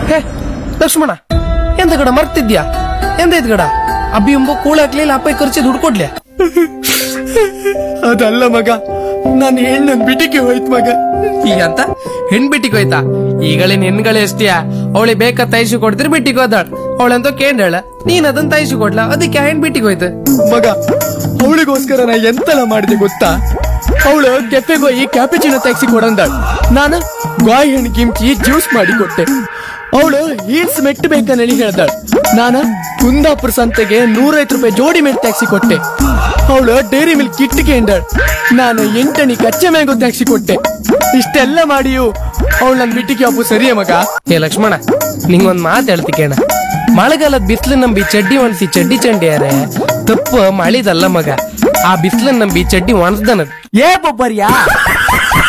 ಹೇ ಲಕ್ಷ್ಮಣ ಎಂತ ಗಡ ಮರ್ತಿದ್ಯಾ ಎಂದೈತ್ ಗಡ ಅಬ್ಬಿ ಎಂಬ ಕೂಳಾಕ್ಲಿಲ್ಲ ಅಪ್ಪ ಖರ್ಚಿ ದುಡ್ಡು ಕೊಡ್ಲೆ ಅದಲ್ಲ ಮಗ ನಾನು ಹೆಣ್ಣು ಬಿಟಿಗೆ ಹೋಯ್ತು ಮಗ ಈಗ ಅಂತ ಹೆಣ್ ಬಿಟ್ಟಿಗೆ ಹೋಯ್ತಾ ಈಗಳಿನ ಹೆಣ್ಗಳೇ ಎಷ್ಟಿಯಾ ಅವಳಿಗೆ ಬೇಕಾದ ತೈಸು ಕೊಡ್ತಿರ್ ಬಿಟ್ಟಿಗೆ ಹೋದಾಳ ಅವಳಂತ ಕೇಂಡಳ ನೀನ್ ಅದನ್ನ ತೈಸು ಕೊಡ್ಲ ಅದಕ್ಕೆ ಹೆಣ್ ಬಿಟ್ಟಿಗೆ ಹೋಯ್ತು ಮಗ ಅವಳಿಗೋಸ್ಕರ ನಾ ಎಂತೆಲ್ಲ ಮಾಡಿದೆ ಗೊತ್ತಾ ಅವಳು ಕೆಫೆಗೆ ಹೋಗಿ ಕ್ಯಾಪಿಚಿನ ತೆಗ್ಸಿ ಕೊಡಂದಾಳ ನಾನು ಗಾಯಿ ಹಣ್ಣು ಕಿಮ್ಚಿ ಜ್ಯೂಸ್ ಮಾಡಿ ಕೊಟ್ಟೆ ಅವಳು ಹೀಲ್ಸ್ ಮೆಟ್ಟು ಬೇಕಂದೇಳಿ ಹೇಳ್ದಾಳ ನಾನು ಕುಂದಾಪುರ ಸಂತೆಗೆ ನೂರೈವತ್ತು ರೂಪಾಯಿ ಜೋಡಿ ಮೆಟ್ಟು ಟ್ಯಾಕ್ಸಿ ಕೊಟ್ಟೆ ಅವಳು ಡೈರಿ ಮಿಲ್ಕ್ ಕಿಟ್ಟಿಗೆ ಎಂದಾಳ ನಾನು ಎಂಟಣಿ ಕಚ್ಚೆ ಮ್ಯಾಂಗೋ ಟ್ಯಾಕ್ಸಿ ಕೊಟ್ಟೆ ಇಷ್ಟೆಲ್ಲ ಮಾಡಿಯು ಅವಳು ನನ್ ಬಿಟ್ಟಿಗೆ ಅಪ್ಪು ಸರಿಯೇ ಮಗ ಏ ಲಕ್ಷ್ಮಣ ನಿಂಗೊಂದ್ ಮಾತು ಹೇಳ್ತಿ ಕೇಣ ಮಳೆಗಾಲದ ಬಿಸಿಲು ನಂಬಿ ಚಡ್ಡಿ ಒಣಸಿ ಚಡ್ಡಿ ಚಂಡಿಯಾರೆ ತಪ್ಪು ಮಳಿದಲ್ಲ ಮಗ ಆ ಬಿಸಿಲನ್ನ ನಂಬಿ ಚಡ್ಡಿ ಒಣಸ್ದನದ್ ಏ ಬೊಬ್ಬರ್ಯಾ